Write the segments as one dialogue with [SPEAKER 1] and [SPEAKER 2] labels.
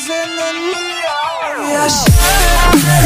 [SPEAKER 1] in the neon. Yes.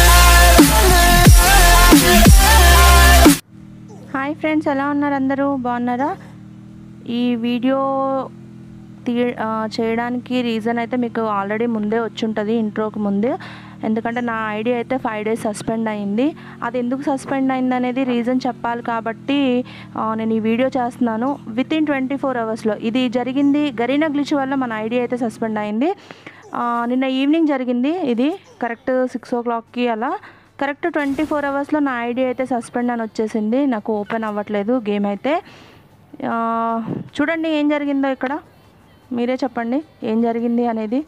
[SPEAKER 2] Hi friends ఎలా ఉన్నారు అందరూ బాగున్నారా ఈ వీడియో తీ ఆ, చేయడానికి రీజన్ అయితే మీకు ఆల్రెడీ ముందే వచ్చి ఉంటుంది ఇంట్రోకి ముందే ఎందుకంటే నా ఐడి అయితే ఫైవ్ డేస్ సస్పెండ్ అయింది అది ఎందుకు సస్పెండ్ అయింది అనేది రీజన్ చెప్పాలి కాబట్టి ఆ, నేను ఈ వీడియో చేస్తున్నాను విత్ ఇన్ ట్వంటీ ఫోర్ అవర్స్లో ఇది జరిగింది గరీనా గ్లిచ్ వల్ల మన ఐడి అయితే సస్పెండ్ అయింది ఆ, నిన్న ఈవినింగ్ జరిగింది ఇది కరెక్ట్ సిక్స్ ఓ క్లాక్కి అలా కరెక్ట్ ట్వంటీ ఫోర్ అవర్స్లో నా ఐడి అయితే సస్పెండ్ అని వచ్చేసింది నాకు ఓపెన్ అవ్వట్లేదు గేమ్ అయితే ఆ, చూడండి ఏం జరిగిందో ఇక్కడ మీరే చెప్పండి ఏం జరిగింది అనేది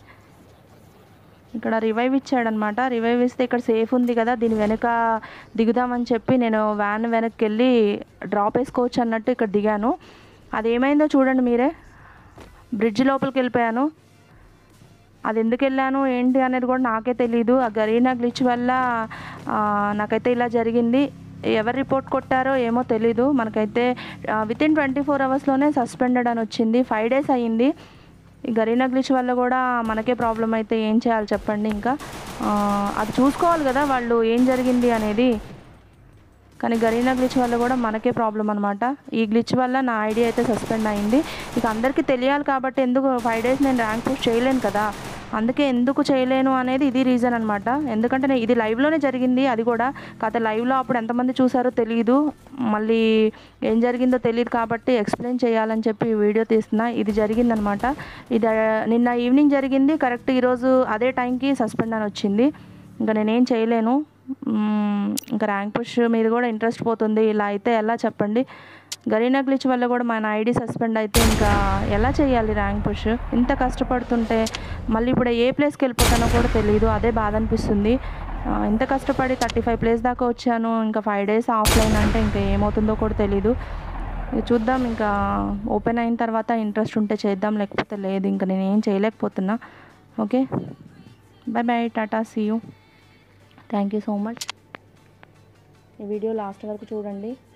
[SPEAKER 2] ఇక్కడ రివైవ్ ఇచ్చాడనమాట రివైవ్ ఇస్తే ఇక్కడ సేఫ్ ఉంది కదా దీని వెనుక దిగుదామని చెప్పి నేను వ్యాన్ వెనక్కి వెళ్ళి డ్రాప్ వేసుకోవచ్చు అన్నట్టు ఇక్కడ దిగాను అది ఏమైందో చూడండి మీరే బ్రిడ్జ్ లోపలికి వెళ్ళిపోయాను అది ఎందుకు వెళ్ళాను ఏంటి అనేది కూడా నాకే తెలియదు ఆ గరీనా గ్లిచ్ వల్ల ఆ, నాకైతే ఇలా జరిగింది ఎవరు రిపోర్ట్ కొట్టారో ఏమో తెలీదు మనకైతే విత్ ఇన్ ట్వంటీ ఫోర్ అవర్స్లోనే సస్పెండెడ్ అని వచ్చింది ఫైవ్ డేస్ అయ్యింది ఈ గరీనా గ్లిచ్ వల్ల కూడా మనకే ప్రాబ్లం అయితే ఏం చేయాలి చెప్పండి ఇంకా ఆ, అది చూసుకోవాలి కదా వాళ్ళు ఏం జరిగింది అనేది కానీ గరీనా గ్లిచ్ వల్ల కూడా మనకే ప్రాబ్లం అనమాట ఈ గ్లిచ్ వల్ల నా ఐడియా అయితే సస్పెండ్ అయింది ఇక అందరికీ తెలియాలి కాబట్టి ఎందుకు ఫైవ్ డేస్ నేను ర్యాంక్ పుష్ చేయలేను కదా అందుకే ఎందుకు చేయలేను అనేది ఇది రీజన్ అనమాట ఎందుకంటే నేను ఇది లైవ్లోనే జరిగింది అది కూడా కాకపోతే లైవ్లో అప్పుడు ఎంతమంది చూసారో తెలియదు మళ్ళీ ఏం జరిగిందో తెలియదు కాబట్టి ఎక్స్ప్లెయిన్ చేయాలని చెప్పి ఈ వీడియో తీస్తున్నా ఇది జరిగిందనమాట ఇది ఆ, నిన్న ఈవినింగ్ జరిగింది కరెక్ట్ ఈరోజు అదే టైంకి సస్పెండ్ అని వచ్చింది ఇంకా నేనేం చేయలేను మ్మ్, ఇంకా ర్యాంక్ పుష్ మీద కూడా ఇంట్రెస్ట్ పోతుంది ఇలా అయితే ఎలా చెప్పండి గరీనా గ్లిచ్ వల్ల కూడా మన ఐడి సస్పెండ్ అయితే ఇంకా ఎలా చేయాలి ర్యాంక్ పుష్ ఇంత కష్టపడుతుంటే మళ్ళీ ఇప్పుడు ఏ ప్లేస్కి వెళ్ళిపోతానో కూడా తెలియదు అదే బాధ అనిపిస్తుంది ఆ, ఇంత కష్టపడి థర్టీ ఫైవ్ ప్లేస్ దాకా వచ్చాను ఇంకా ఫైవ్ డేస్ ఆఫ్లైన్ అంటే ఇంకా ఏమవుతుందో కూడా తెలీదు ఇక చూద్దాం ఇంకా ఓపెన్ అయిన తర్వాత ఇంట్రెస్ట్ ఉంటే చేద్దాం లేకపోతే లేదు ఇంకా నేను ఏం చేయలేకపోతున్నా ఓకే బాయ్ బాయ్ టాటా see you thank you so much ఈ వీడియో లాస్ట్ వరకు చూడండి